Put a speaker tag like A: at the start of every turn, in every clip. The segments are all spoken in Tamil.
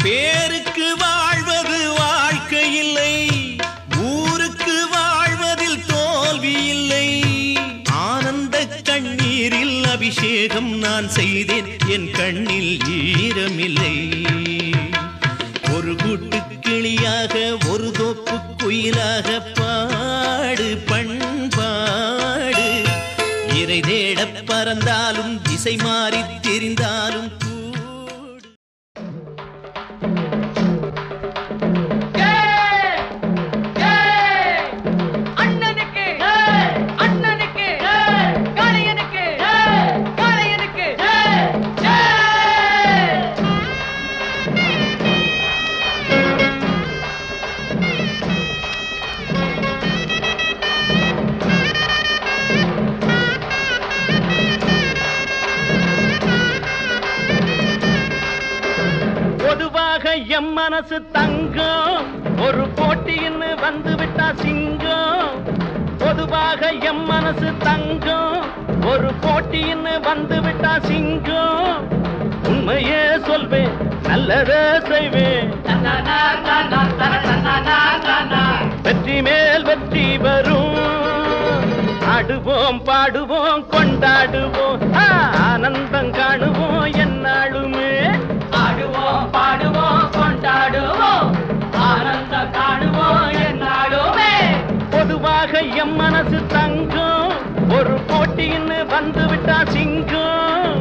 A: பேருக்கு வாழ்வது வாழ்க்கை இல்லை ஊருக்கு வாழ்வதில் தோல்வி இல்லை ஆனந்த கண்ணீரில் அபிஷேகம் நான் செய்தேன் என் கண்ணில் ஈரமில்லை ஒரு கூட்டு கிளியாக ஒரு தோப்பு குயிலாக பாடு பண்பாடு இறை தேடப் பறந்தாலும் திசை மாறித் தெரிந்தாலும் கூடு
B: அண்ணனுக்கு அண்ணனுக்கு காளையனுக்கு காளையனுக்கு
C: பொதுவாக எம் மனசு தங்கம் ஒரு போட்டின்னு வந்து விட்டா சிங்கம் பொதுவாக எம் மனசு தங்கம் ஒரு போட்டின்னு வந்து விட்டா சிங்கம் உண்மையே சொல்வேன் நல்லதே செய்வேன் வெற்றி மேல் வெற்றி வரும் ஆடுவோம் பாடுவோம் கொண்டாடுவோம் ஆ, ஆனந்தம் காணுவோம் என்னாலுமே
B: ஆடுவோம் பாடுவோம் கொண்டாடுவோம் ஆனந்தம் காணுவோம் என்னாலுமே
C: பொதுவாக எம் மனசு தங்கம் ஒரு போட்டின்னு வந்து விட்டா சிங்கம்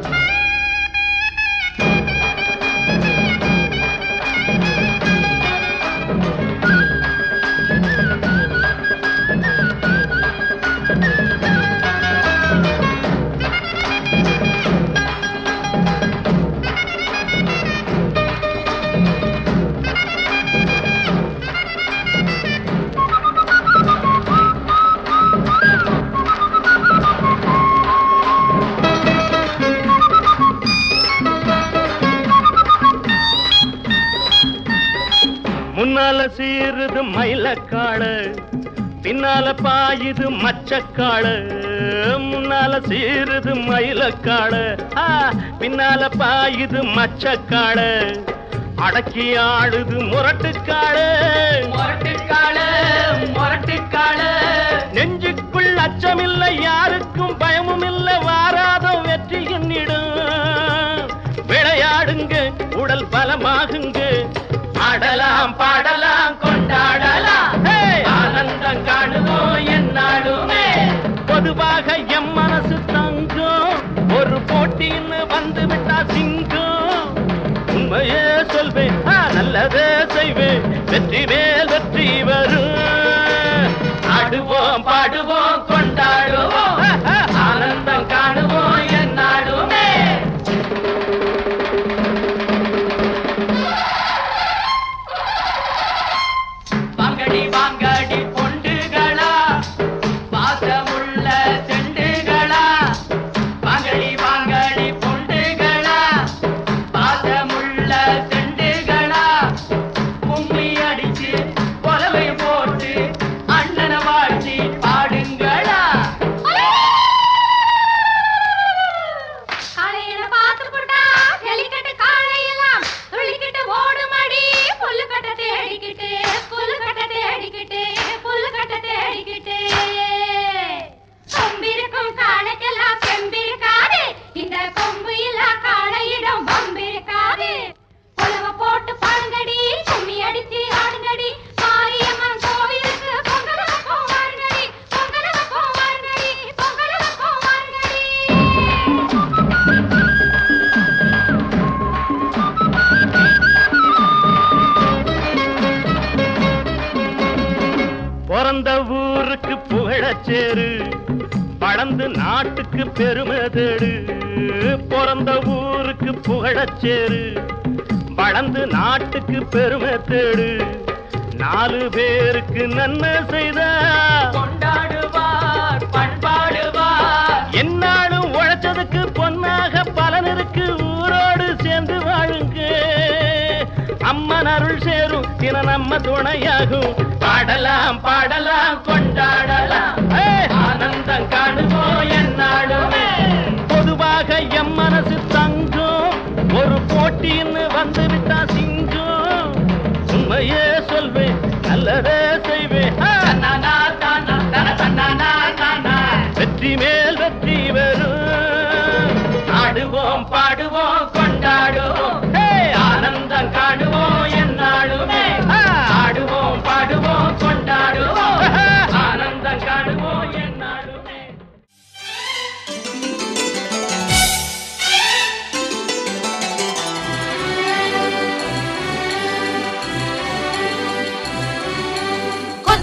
C: முன்னால சீருது மயிலக்காடு பின்னால பாயுது மச்சக்காடு முன்னால சீருது மயிலக்காடு ஆ, பின்னால பாயுது மச்சக்காடு அடக்கி ஆடுது முரட்டுக்காடு
B: முரட்டுக்காளு முரட்டுக்காளு
C: நெஞ்சுக்குள் அச்சமில்லை யாருக்கும் பயமும் இல்லை வாராத வெற்றி என்னிடும் விளையாடுங்க உடல் பலமாகுங்க ஆடலாம் பாடலாம் கொண்டாடலாம் ஹே!
B: ஆனந்தம் காணுவோம் என்னாலுமே
C: பொதுவாக எம் மனசு தங்கம் ஒரு போட்டின்னு வந்து விட்டா சிங்கம் உண்மையே சொல்வேன் ஆ, நல்லதே செய்வேன் வெற்றி மேல் வெற்றி வரும்
B: ஆடுவோம் பாடுவோம் கொண்டாடுவோம் ஆனந்தம் காணுவோம் என்னாலுமே வாங்கடி வாங்கடி பொண்டுகளா பாசமுள்ள செண்டுகளா வாங்கடி வாங்கடி பொண்டுகளா பாசமுள்ள செண்டுகளா கும்மி அடிச்சு கொலவை போட்டு அண்ணனை வாழ்த்தி பாடுங்களா
D: காளையனை பார்த்து புட்டா, ஜல்லிக்கட்டு காளையெல்லாம் துள்ளிக்கிட்டு ஓடுமடி. புல்லுக்கட்டை தேடிக்கிட்டு, புல்லுக்கட்டை தேடிக்கிட்டு, புல்லுக்கட்டை தேடிக்கிட்டு. கொம்பிருக்கும் காளைக்கெல்லாம் செம்பிருக்காது. இந்த கொம்பு இல்லா காளையிடம் வம்பிருக்காது. புலவ போட்டு பாடுங்கடி, கும்மி அடிச்சு ஆடுங்கடி. மாரியம்மன் கோவிலுக்கு பொங்கல் வைப்போம் வாருங்கடி, பொங்கல் வைப்போம் வாருங்கடி, பொங்கல் வைப்போம் வாருங்கடி.
C: பிறந்த ஊருக்கு புகழச்சேரு வளர்ந்து நாட்டுக்கு பெருமை தேடு பிறந்த ஊருக்கு புகழச்சேரு வளர்ந்து நாட்டுக்கு பெருமை தேடு நாலு பேருக்கு நன்மை செய்த
B: கொண்டாடுவார் பண்பாடுவார்
C: என்னாலும் உழைச்சதுக்கு பொன்னாக பலன் இருக்கு ஊரோடு சேர்ந்து வாழுங்க அம்மன் அருள் சேரும் தின நம்ம துணையாகும் பாடலாம் பாடலாம் கொண்டாடலாம் ஏய்!
B: ஆனந்தம் காணுவோம் என்னாலுமே
C: பொதுவாக எம் மனசு தங்கம் ஒரு போட்டின்னு வந்து விட்டா சிங்கம்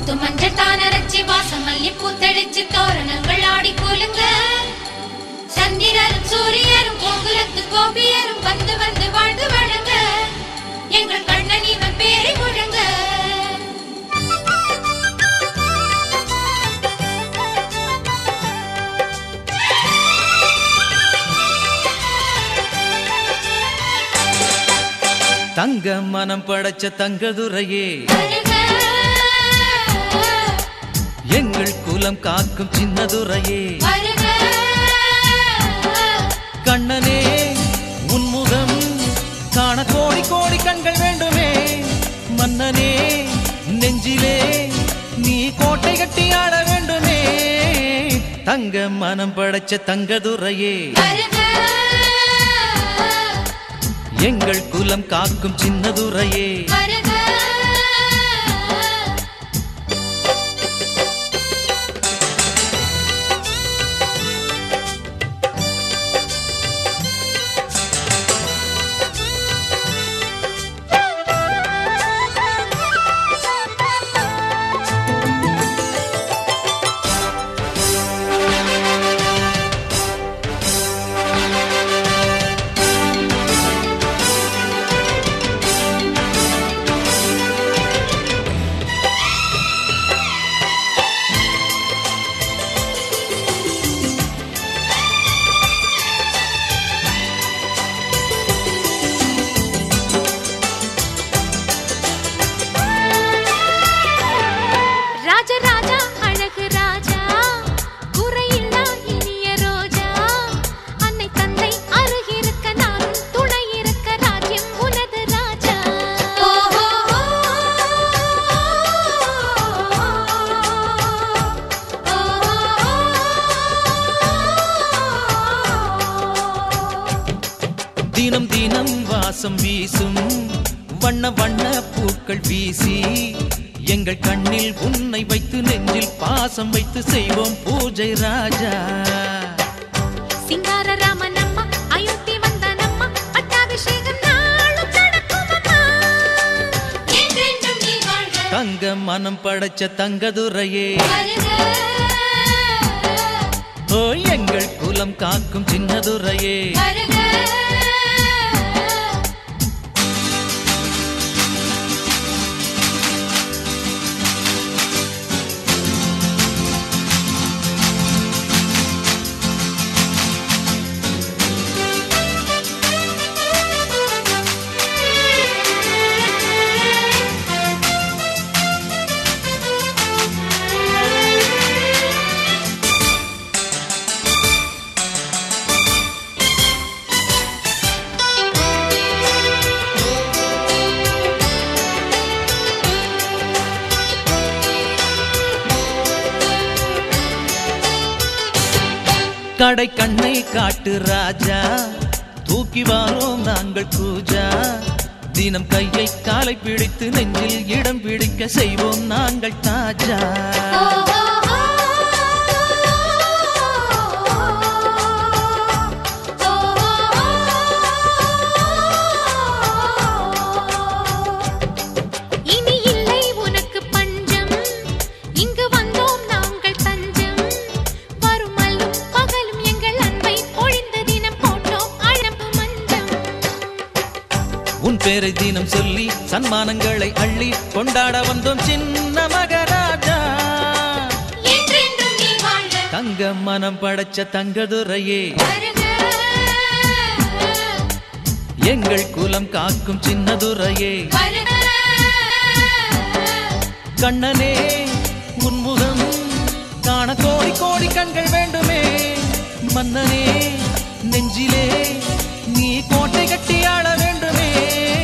D: முத்து மஞ்சள் தானரைச்சி வாசம் மல்லி பூத்தடிச்சு தோரணங்கள் ஆடி கூலுங்க சந்திரரும் சூரியரும் கோகுலத்து கோபியரும் வந்து வந்து வாழ்ந்து வழங்க எங்கள் கண்ணன் இவன் பேரை முழங்க
A: தங்க மனம் படைச்ச தங்கதுரையே
D: வருக
A: எங்கள் குலம் காக்கும் சின்னதுரையே
D: வருக
A: கண்ணனே உன்முகம் காண கோடி கோடி கண்கள் வேண்டுமே மன்னனே நெஞ்சிலே நீ கோட்டை கட்டி ஆட வேண்டுமே தங்க மனம் படைச்ச தங்கதுரையே
D: வருக
A: எங்கள் குலம் காக்கும் சின்னதுரையே
D: வருக ராஜ ராஜா அழகு ராஜா குறையில்லா இனிய ரோஜா அன்னை தந்தை அருகிருக்க நானும் துணை இருக்க ராஜ்யம் உனது ராஜா
A: தினம் தினம் வாசம் வீசும் வண்ண வண்ண பூக்கள் வீசி எங்கள் கண்ணில் உன்னை வைத்து நெஞ்சில் பாசம் வைத்து செய்வோம் பூஜை ராஜா
D: சிங்கார ராமனம்மா அயோத்தி வந்தனம்மா பட்டாபிஷேகம் நாளும் நடக்கும் அம்மா என்றென்றும் நீ வாழ்க
A: தங்க மனம் படைச்ச தங்கதுரையே
D: வருக
A: ஓ எங்கள் குலம் காக்கும் சின்னதுரையே
D: வருக
A: கடை கண்ணை காட்டு ராஜா தூக்கி வாரோம் நாங்கள் பூஜா தினம் கையை காலை பிடித்து நெஞ்சில் இடம் பிடிக்க செய்வோம் நாங்கள் தாஜா
D: இனி இல்லை உனக்கு பஞ்சம் இங்கு வந்தோம் நாங்கள் தஞ்சம் வருமல்லும் பகலும் எங்கள் அன்பை பொழிந்த தினம் போட்டோம் அழம்பு மஞ்சம்
A: உன் பேரை தினம் சொல்லி சன்மானங்களை அள்ளி கொண்டாட வந்தோம் சின்ன மகராஜா
D: என்றென்றும் நீ வாழ்க
A: தங்க மனம் படைச்ச தங்கதுரையே
D: வருக
A: எங்கள் குலம் காக்கும் சின்னதுரையே
D: வருக
A: கண்ணனே உன்முகம் காண கோடி கோடி கண்கள் வேண்டுமே மன்னனே நெஞ்சிலே நீ கோட்டை கட்டி ஆள வேண்டுமே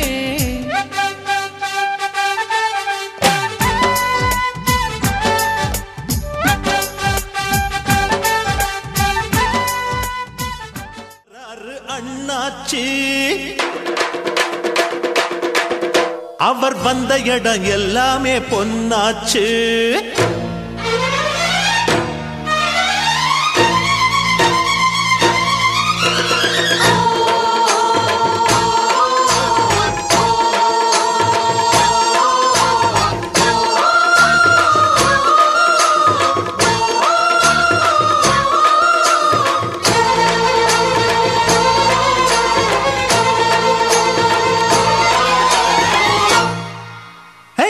E: அண்ணாச்சி அவர் வந்த இடம் எல்லாமே பொன்னாச்சு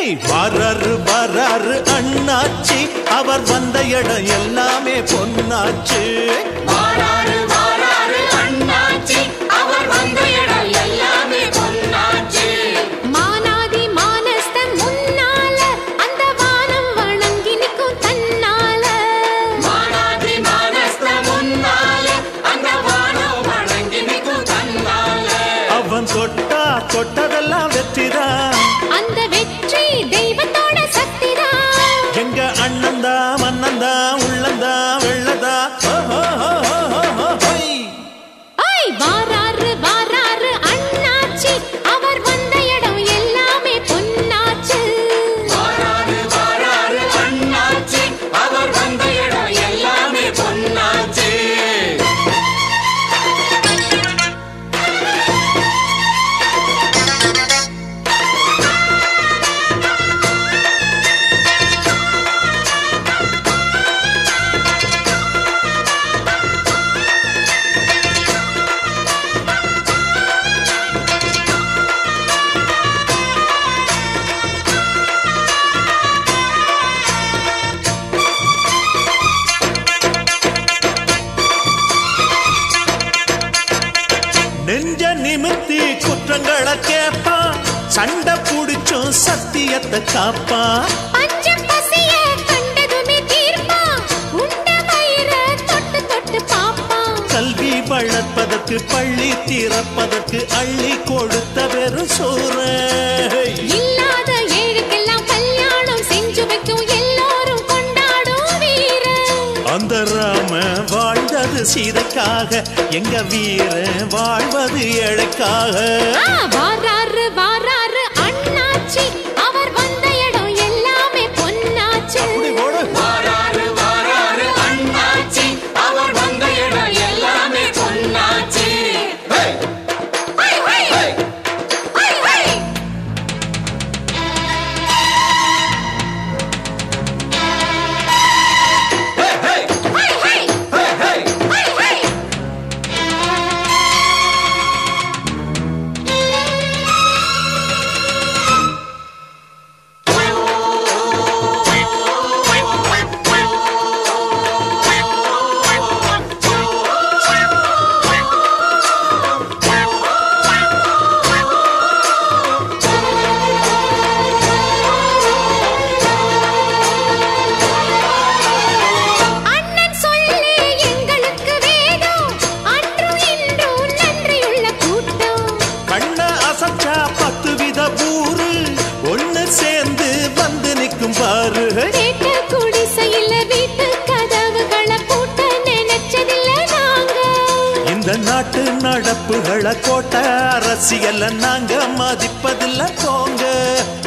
E: ஹேய் வராரு வராரு அண்ணாச்சி அவர் வந்த இடம் எல்லாமே பொன்னாச்சு
F: வாராரு வாராரு அண்ணாச்சி அவர் வந்த இடம் எல்லாமே பொன்னாச்சு
D: மானாதி மானஸ்தன் முன்னால அந்த வானம் வணங்கி நிற்கும் தன்னால
F: மானாதி மானஸ்த முன்னால அந்த வானம் வணங்கி நிற்கும் தன்னால
E: அவன் தொட்டா தொட்டதெல்லாம் வெற்றிதான்
D: அந்த வெற்றி தெய்வத்தோட சக்திதான்
E: எங்க அண்ணந்தா மன்னந்தா உள்ளந்தா வெள்ளதா
D: ஐ வாராரு வாராரு அண்ணாச்சி அவர் வந்த இடம் எல்லாமே பொன்னாச்சு
F: வாராரு வாராரு அண்ணாச்சி அவர் வந்த இடம் எல்லாமே பொன்னாச்சு
E: நெஞ்ச நிமித்தி குற்றங்களை கேட்பான் சண்டை புடிச்சும் சத்தியத்தை காப்பான்
D: பஞ்சம் பசிய கண்டதுமே தீர்ப்பான் உண்ட வயிற தொட்டு தொட்டு பாப்பான்
E: கல்வி வளர்ப்பதற்கு பள்ளி திறப்பதற்கு அள்ளி கொடுத்த வெறும் சோறு
D: இல்லாத ஏழுக்கெல்லாம் கல்யாணம் செஞ்சு வைக்கும் எல்லாரும் கொண்டாடும் வீரன்
E: அந்த ராம வாழ்ந்தது சீதைக்காக எங்க வீர வாழ்வது ஏழைக்காக
D: ஆ, வாராரு வாராரு அண்ணாச்சி அவர் வந்த இடம் எல்லாமே பொன்னாச்சு
E: அப்படி ஓடு
F: வாராரு வாராரு அண்ணாச்சி அவர் வந்த இடம் எல்லாமே பொன்னாச்சு hey! Hi, hi! Hi, hi! Hey, hey!
D: Hi, hi,
F: hey, hey!
D: Hi, hi. அண்ணன் சொல்லே எங்களுக்கு வேதம் அன்றும் இன்றும் நன்றியுள்ள கூட்டம்
E: கண்ண அசைச்சா பத்து வித ஊரு ஒண்ணு சேர்ந்து வந்து நிக்கும் பாரு
D: கேட்ட குடிசையில வீட்டு கதவுகளை பூட்ட நினைச்சதில்ல நாங்க
E: இந்த நாட்டு நடப்புகளை கோட்டை அரசியல்ல நாங்க மதிப்பதில்ல போங்க